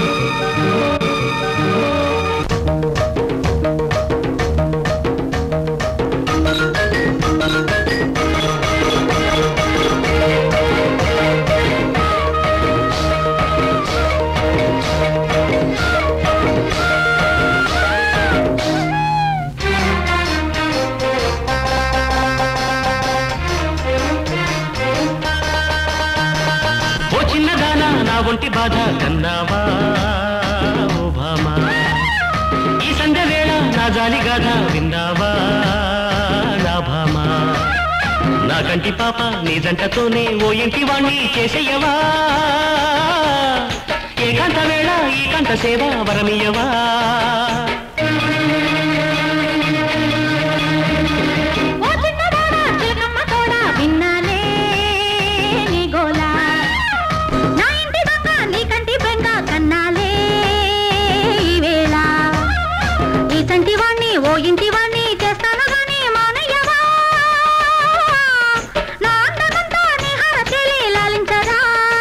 ఓ చిన్నదానా నా ఒంటి బాధ కన్నావా ఓ భామా ఈ సంధ్య వేళ నా జాలి గాథ విన్నావా నా భామా నా కంటి పాప నీ జంటతోనే ఓ ఇంటి వాణ్ణి చేసేయవా ఏకాంత వేళ ఈ కంట సేవ వరమియవా ఓ చిన్నదానా చిలకమ్మ తోడా విన్నాలే నీ గోలా నా ఇంటి దొంగ నీ కంటి బెంగ కన్నాలే ఈ వేళ ఈ సంటి వాణ్ణి ఓ ఇంటి వాణ్ణి చేస్తాను గాని మానయ్యవా నా అందమంతా నీ హారతిలి లాలించరా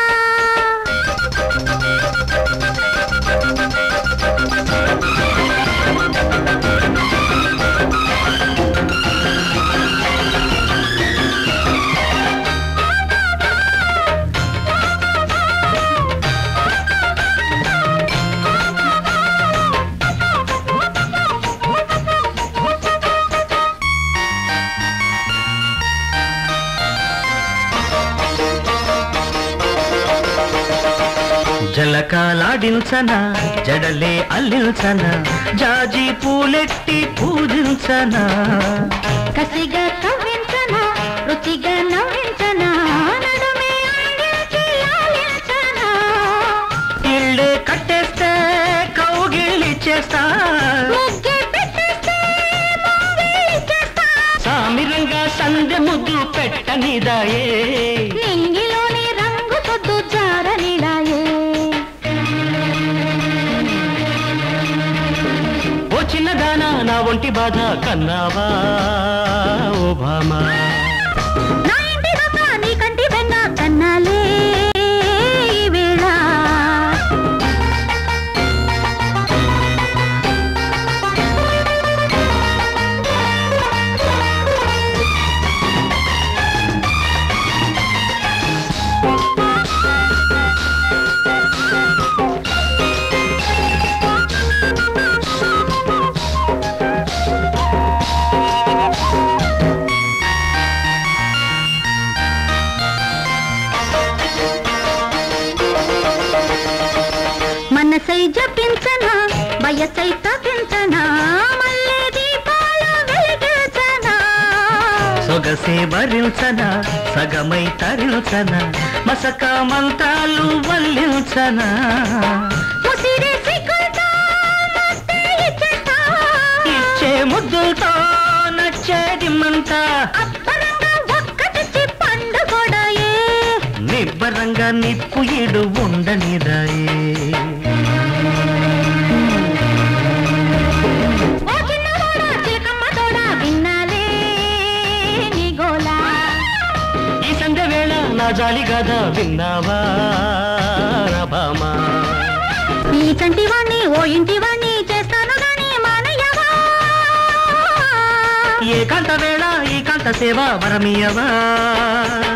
జలకాలాడించనా జడలే అల్లించనా జాజి పూలెట్టి పూజించనా కసిగా కవ్వించనా రుచిగా నవ్వించనా నడుమే అందించి లాలించనా ఇళ్ళే కట్టేస్తే కౌగిలిచ్చేస్తా ముగ్గే పెట్టేస్తే మోగిలిచ్చేస్తా. సామిరంగా సందె ముద్దు పెట్టనిదాయే నింగిలోని రంగు పొద్దు జారనిడాయే ఓ చిన్నదానా నా ఒంటి బాధ కన్నావా ఓ భామా నా ఇంటి దొంగ నీ కంటి బెంగ కన్నాలే ఈ వేళ మనసై జపించనా వయసై తపించనా మల్లె దీపాల వెలిగించనా సొగసే భరించనా సగమై తరించనా మసక మంత్రాలు వల్లించనా ముసిరి సిగ్గులతో మత్తు ఇచ్చేస్తా. ఇచ్చే ముద్దులతో నచ్చేది మంట అబ్బరంగా ఒక్కటిచ్చి పండుగొడాయే. నిబ్బరంగా నిప్పు ఇడు ఉండనిదాయే ఓ చిన్నవాడా, చిలకమ్మ తోడా, విన్నాలే నీ గోలా. ఈ సంధ్య వేళ నా జాలి గాథ విన్నావా నా భామా ఈ చంటి వాణ్ణి ఓ ఇంటి వాణ్ణి చేస్తాను గాని మానయ్యవా ఏకాంత వేళ ఏకాంత సేవ వరమియవా